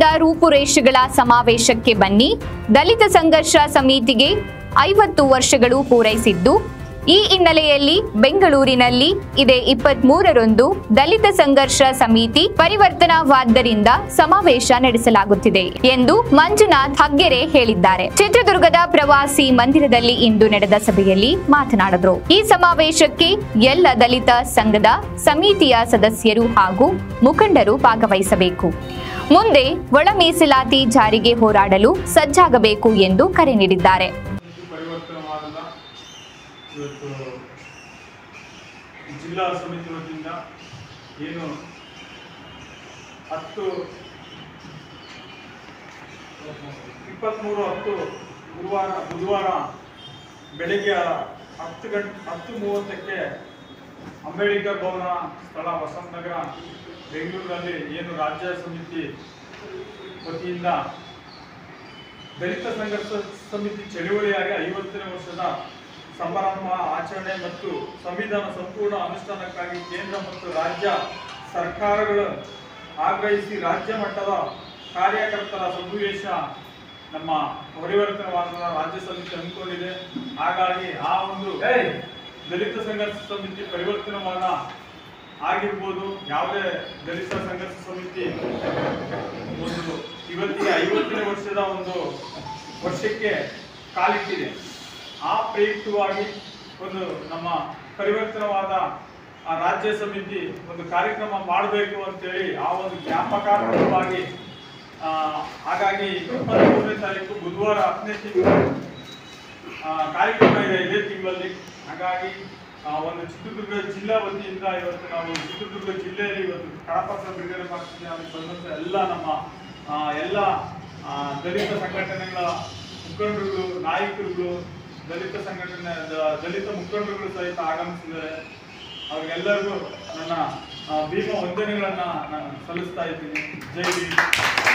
ಸಂವಿಧಾನದ ರೂಪುರೇಷೆಗಳ ಸಮಾವೇಶಕ್ಕೆ ಬನ್ನಿ ದಲಿತ ಸಂಘರ್ಷ ಸಮಿತಿಗೆ ಐವತ್ತು ವರ್ಷಗಳು ಪೂರೈಸಿದ್ದು ಈ ಹಿನ್ನೆಲೆಯಲ್ಲಿ ಬೆಂಗಳೂರಿನಲ್ಲಿ ಇದೇ ಇಪ್ಪತ್ತ್ ಮೂರರಂದು ದಲಿತ ಸಂಘರ್ಷ ಸಮಿತಿ ಪರಿವರ್ತನಾವಾದ್ದರಿಂದ ಸಮಾವೇಶ ನಡೆಸಲಾಗುತ್ತಿದೆ ಎಂದು ಮಂಜುನಾಥ್ ಹಗ್ಗೆರೆ ಹೇಳಿದ್ದಾರೆ ಚಿತ್ರದುರ್ಗದ ಪ್ರವಾಸಿ ಮಂದಿರದಲ್ಲಿ ಇಂದು ನಡೆದ ಸಭೆಯಲ್ಲಿ ಮಾತನಾಡಿದರು ಈ ಸಮಾವೇಶಕ್ಕೆ ಎಲ್ಲ ದಲಿತ ಸಂಘದ ಸಮಿತಿಯ ಸದಸ್ಯರು ಹಾಗೂ ಮುಖಂಡರು ಭಾಗವಹಿಸಬೇಕು ಮುಂದೆ ಒಳ ಮೀಸಲಾತಿ ಜಾರಿಗೆ ಹೋರಾಡಲು ಸಜ್ಜಾಗಬೇಕು ಎಂದು ಕರೆ ನೀಡಿದ್ದಾರೆ ಇದು ಪರಿವರ್ತನವಾದಲ್ಲ ಇವತ್ತು ಜಿಲ್ಲಾ ಸಮಿತಿ ವತಿಯಿಂದ ಏನು ಹತ್ತು ಇಪ್ಪತ್ತ್ಮೂರು ಹತ್ತು ಗುರುವಾರ ಬುಧವಾರ ಬೆಳಿಗ್ಗೆ ಹತ್ತು ಗಂಟೆ ಹತ್ತು ಮೂವತ್ತಕ್ಕೆ ಅಂಬೇಡ್ಕರ್ ಭವನ ಸ್ಥಳ ವಸಂತನಗರ ಬೆಂಗಳೂರಿನಲ್ಲಿ ಏನು ರಾಜ್ಯ ಸಮಿತಿ ವತಿಯಿಂದ ದಲಿತ ಸಂಘರ್ಷ ಸಮಿತಿ ಚಳುವಳಿಯಾಗಿ ಐವತ್ತನೇ ವರ್ಷದ ಸಮಾರಂಭ ಆಚರಣೆ ಮತ್ತು ಸಂವಿಧಾನ ಸಂಪೂರ್ಣ ಅನುಷ್ಠಾನಕ್ಕಾಗಿ ಕೇಂದ್ರ ಮತ್ತು ರಾಜ್ಯ ಸರ್ಕಾರಗಳು ಆಗ್ರಹಿಸಿ ರಾಜ್ಯ ಮಟ್ಟದ ಕಾರ್ಯಕರ್ತರ ಸಮಾವೇಶ ನಮ್ಮ ಪರಿವರ್ತನವಾದ ರಾಜ್ಯ ಸಮಿತಿ ಹಮ್ಮಿಕೊಂಡಿದೆ ಹಾಗಾಗಿ ಆ ಒಂದು ದಲಿತ ಸಂಘರ್ಷ ಸಮಿತಿ ಪರಿವರ್ತನವಾದ ಆಗಿರ್ಬೋದು ಯಾವುದೇ ದಲಿತ ಸಂಘರ್ಷ ಸಮಿತಿ ಒಂದು ಇವತ್ತಿಗೆ ಐವತ್ತನೇ ವರ್ಷದ ಒಂದು ವರ್ಷಕ್ಕೆ ಕಾಲಿಟ್ಟಿದೆ ಆ ಪ್ರಯುಕ್ತವಾಗಿ ಒಂದು ನಮ್ಮ ಪರಿವರ್ತನವಾದ ಆ ರಾಜ್ಯ ಸಮಿತಿ ಒಂದು ಕಾರ್ಯಕ್ರಮ ಮಾಡಬೇಕು ಅಂತೇಳಿ ಆ ಒಂದು ಜ್ಞಾಪಕಾರ್ಥವಾಗಿ ಆ, ಹಾಗಾಗಿ ಇಪ್ಪತ್ಮೂರನೇ ತಾರೀಕು ಬುಧವಾರ ಹತ್ತನೇ ತಿಂಗಳು ಆ, ಕಾರ್ಯಕ್ರಮ ಇದೆ ಇದೇ ತಿಂಗಳಲ್ಲಿ ಹಾಗಾಗಿ ಆ, ಒಂದು ಚಿತ್ರದುರ್ಗ ಜಿಲ್ಲಾ ವತಿಯಿಂದ ಇವತ್ತು ನಾವು ಚಿತ್ರದುರ್ಗ ಜಿಲ್ಲೆಯಲ್ಲಿ ಇವತ್ತು ಕಡಪತ್ರ ಬಿಡುಗಡೆ ಮಾಡ್ತಿದ್ದೀವಿ ಅದಕ್ಕೆ ಬಂದಂತ ಎಲ್ಲ ನಮ್ಮ ಆ, ಎಲ್ಲ ಆ, ದಲಿತ ಸಂಘಟನೆಗಳ ಮುಖಂಡರುಗಳು ನಾಯಕರುಗಳು ದಲಿತ ಸಂಘಟನೆ ದ- ದಲಿತ ಮುಖಂಡರುಗಳು ಸಹಿತ ಆಗಮಿಸಿದ್ದಾರೆ ಅವ್ರಿಗೆಲ್ಲರಿಗೂ ನನ್ನ ಆ, ಭೀಮ ವಂದನೆಗಳನ್ನ ನಾನು ಸಲ್ಲಿಸ್ತಾ ಇದ್ದೀನಿ ಜೈ ಭೀಮ್